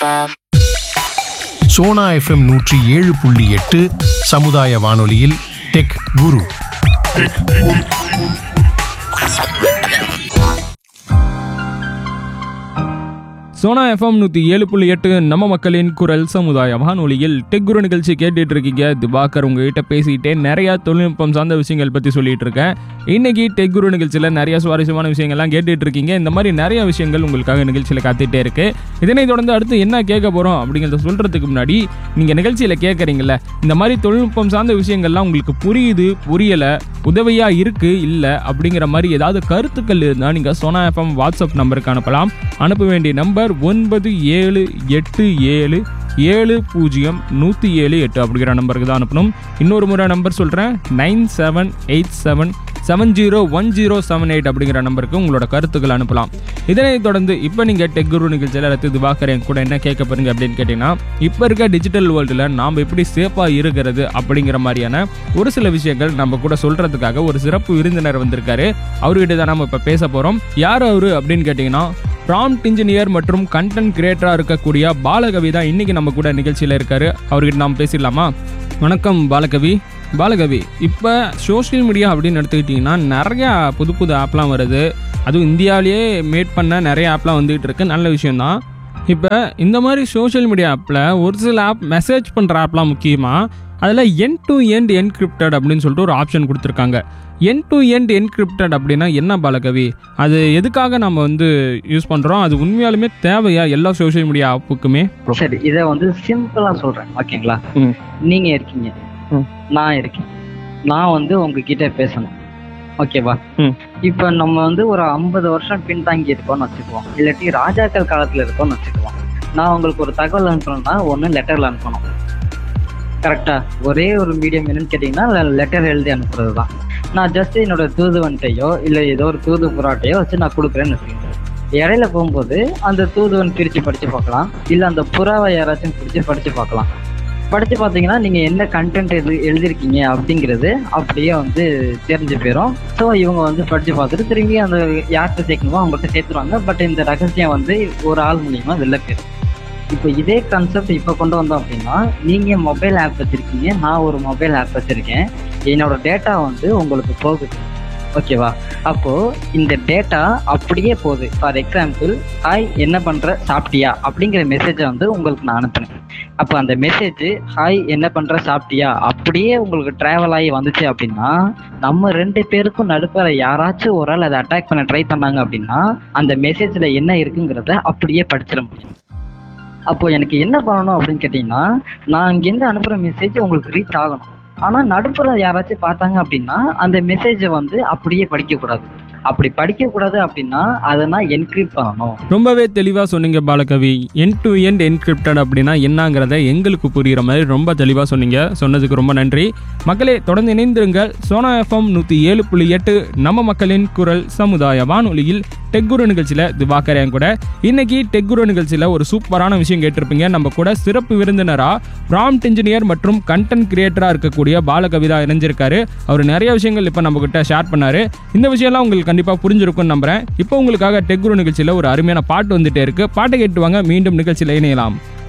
Sona FM நூற்றி ஏழு புள்ளி எட்டு சமுதாய வானொலியில் டெக் குரு சோனா எஃப்எம் நூற்றி ஏழு புள்ளி எட்டு நம்ம மக்களின் குரல் சமுதாய வானொலியில் டெக் குரு நிகழ்ச்சி கேட்டுட்டு இருக்கீங்க திவாகர் உங்ககிட்ட பேசிக்கிட்டே நிறைய தொழில்நுட்பம் சார்ந்த விஷயங்கள் பற்றி சொல்லிட்டு இருக்கேன் இன்னைக்கு டெக் குரு நிகழ்ச்சியில் நிறைய சுவாரஸ்யமான விஷயங்கள்லாம் கேட்டுட்டு இருக்கீங்க இந்த மாதிரி நிறைய விஷயங்கள் உங்களுக்காக நிகழ்ச்சியில் காத்துட்டே இருக்கு இதனை தொடர்ந்து அடுத்து என்ன கேட்க போகிறோம் அப்படிங்கிறத சொல்கிறதுக்கு முன்னாடி நீங்கள் நிகழ்ச்சியில் கேட்குறீங்களே இந்த மாதிரி தொழில்நுட்பம் சார்ந்த விஷயங்கள்லாம் உங்களுக்கு புரியுது புரியலை உதவியாக இருக்குது இல்லை அப்படிங்கிற மாதிரி ஏதாவது கருத்துக்கள் இருந்தால் நீங்கள் சோனா எஃப்எம் வாட்ஸ்அப் நம்பருக்கு அனுப்பலாம் அனுப்ப வேண்டிய நம்பர் ஒன்பது ஏழு எட்டு ஏழு ஏழு பூஜ்ஜியம் நூற்றி ஏழு எட்டு அப்படிங்கிற நம்பருக்கு தான் அனுப்பணும் இன்னொரு முறை நம்பர் சொல்கிறேன் nine seven eight seven seven zero one zero seven eight அப்படிங்கிற நம்பருக்கு உங்களோட கருத்துக்கள் அனுப்பலாம் இதனைத் தொடர்ந்து இப்போ நீங்கள் டெக் குரு நிகழ்ச்சியில் ரத்து திவாகர் என் கூட என்ன கேட்க போறீங்க அப்படின்னு கேட்டிங்கன்னா இப்போ இருக்க டிஜிட்டல் வேர்ல்டில் நாம் எப்படி சேஃபாக இருக்கிறது அப்படிங்கிற மாதிரியான ஒரு சில விஷயங்கள் நம்ம கூட சொல்கிறதுக்காக ஒரு சிறப்பு விருந்தினர் வந்திருக்காரு அவர்கிட்ட தான் நம்ம இப்போ பேச போகிறோம் யார் அவரு அப்படின்னு கேட்டிங்கன்னா ப்ராம்ப்ட் இன்ஜினியர் மற்றும் கண்டென்ட் கிரியேட்டராக இருக்கக்கூடிய பாலகவி தான் இன்னைக்கு நம்ம கூட நிகழ்ச்சியில் இருக்காரு அவர்கிட்ட நாம் பேசிடலாமா வணக்கம் பாலகவி பாலகவி இப்போ சோஷியல் மீடியா அப்படின்னு எடுத்துக்கிட்டிங்கன்னா நிறையா புது புது ஆப்லாம் வருது அதுவும் இந்தியாவிலேயே மேட் பண்ண நிறைய ஆப்லாம் வந்துகிட்டு இருக்கு நல்ல விஷயம்தான் இப்போ இந்த மாதிரி சோஷியல் மீடியா ஆப்பில் ஒரு சில ஆப் மெசேஜ் பண்ணுற ஆப்லாம் முக்கியமாக அதில் என் டு எண்ட் என்கிரிப்டட் அப்படின்னு சொல்லிட்டு ஒரு ஆப்ஷன் கொடுத்துருக்காங்க என் டு எண்ட் என்கிரிப்டட் அப்படின்னா என்ன பாலகவி அது எதுக்காக நம்ம வந்து யூஸ் பண்ணுறோம் அது உண்மையாலுமே தேவையா எல்லா சோஷியல் மீடியா ஆப்புக்குமே சரி இதை வந்து சிம்பிளா சொல்றேன் ஓகேங்களா ம். நீங்க இருக்கீங்க ம். நான் இருக்கேன் நான் வந்து உங்ககிட்ட பேசணும் ஓகேவா ம். இப்ப நம்ம வந்து ஒரு ஐம்பது வருஷம் பின்தாங்கி இருக்கோம்னு வச்சுக்குவோம் இல்லாட்டி ராஜாக்கள் காலத்துல இருக்கோம்னு வச்சுக்குவோம் நான் உங்களுக்கு ஒரு தகவல் அனுப்பணும்னா ஒண்ணு லெட்டர்ல அனுப்பணும் கரெக்டா ஒரே ஒரு மீடியம் என்னன்னு கேட்டீங்கன்னா லெட்டர் எழுதி அனுப்புறது தான் நான் ஜஸ்ட் என்னோட தூதுவன்ட்டையோ இல்ல ஏதோ ஒரு தூது புறாட்டையோ வச்சு நான் கொடுக்குறேன்னு வச்சுக்கோங்க இடையில போகும்போது அந்த தூதுவன் பிரிச்சு படிச்சு பார்க்கலாம் இல்ல அந்த புறாவை யாராச்சும் பிரிச்சு படிச்சு பார்க்கலாம் படிச்சு பார்த்தீங்கன்னா நீங்க என்ன கண்டென்ட் எது எழுதிருக்கீங்க அப்படிங்கிறது அப்படியே வந்து தெரிஞ்சு போயிடும் ஸோ இவங்க வந்து படிச்சு பார்த்துட்டு திரும்பி அந்த யார்கிட்ட சேர்க்கணுமோ அவங்கள்ட்ட சேர்த்துருவாங்க பட் இந்த ரகசியம் வந்து ஒரு ஆள் மூலியமா வெளில போயிடும் இப்போ இதே கான்செப்ட் இப்போ கொண்டு வந்தோம் அப்படின்னா நீங்க மொபைல் ஆப் வச்சிருக்கீங்க நான் ஒரு மொபைல் ஆப் வச்சிருக்கேன் என்னோட டேட்டா வந்து உங்களுக்கு போகுது ஓகேவா அப்போ இந்த டேட்டா அப்படியே போகுது ஃபார் எக்ஸாம்பிள் ஹாய் என்ன பண்ற சாப்பிட்டியா அப்படிங்கிற மெசேஜை வந்து உங்களுக்கு நான் அனுப்புனேன் அப்போ அந்த மெசேஜ் ஹாய் என்ன பண்ற சாப்பிட்டியா அப்படியே உங்களுக்கு டிராவல் ஆகி வந்துச்சு அப்படின்னா நம்ம ரெண்டு பேருக்கும் நடுப்புற யாராச்சும் ஒரு ஆள் அதை அட்டாக் பண்ண ட்ரை பண்ணாங்க அப்படின்னா அந்த மெசேஜ்ல என்ன இருக்குங்கிறத அப்படியே படிச்சிட முடியும் அப்போ எனக்கு என்ன பண்ணணும் அப்படின்னு கேட்டீங்கன்னா நான் இங்கேருந்து அனுப்புற மெசேஜ் உங்களுக்கு ரீச் ஆகணும் ஆனா நடுப்புற யாராச்சும் பார்த்தாங்க அப்படின்னா அந்த மெசேஜை வந்து அப்படியே படிக்க கூடாது அப்படி படிக்க கூடாது அப்படின்னா அதை நான் என்கிரிப்ட் பண்ணணும் ரொம்பவே தெளிவாக சொன்னீங்க Balakavi end to end encrypted அப்படின்னா என்னங்கிறத எங்களுக்கு புரிகிற மாதிரி ரொம்ப தெளிவாக சொன்னீங்க சொன்னதுக்கு ரொம்ப நன்றி மக்களே தொடர்ந்து இணைந்திருங்கள் சோனா எஃப்எம் நூற்றி ஏழு புள்ளி எட்டு நம்ம மக்களின் குரல் சமுதாய வானொலியில் டெக்குரு நிகழ்ச்சியில் திவாகர் என் கூட இன்னைக்கு டெக்குரு நிகழ்ச்சியில் ஒரு சூப்பரான விஷயம் கேட்டிருப்பீங்க நம்ம கூட சிறப்பு விருந்தினராக ப்ராம்ப்ட் இன்ஜினியர் மற்றும் கண்டென்ட் கிரியேட்டராக இருக்கக்கூடிய பாலகவிதா இணைஞ்சிருக்காரு அவர் நிறைய விஷயங்கள் இப்போ நம்ம கிட்ட ஷேர் பண்ணாரு இந்த விஷயம்லாம் உங்களுக்கு கண்டிப்பாக புரிஞ்சிருக்கும்னு நம்புறேன் இப்போ உங்களுக்காக டெக்குரு நிகழ்ச்சியில் ஒரு அருமையான பாட்டு வந்துட்டே இருக்கு பாட்டை கேட்டு வாங்க மீண்டும் நிகழ்ச்சியில் இணையலாம்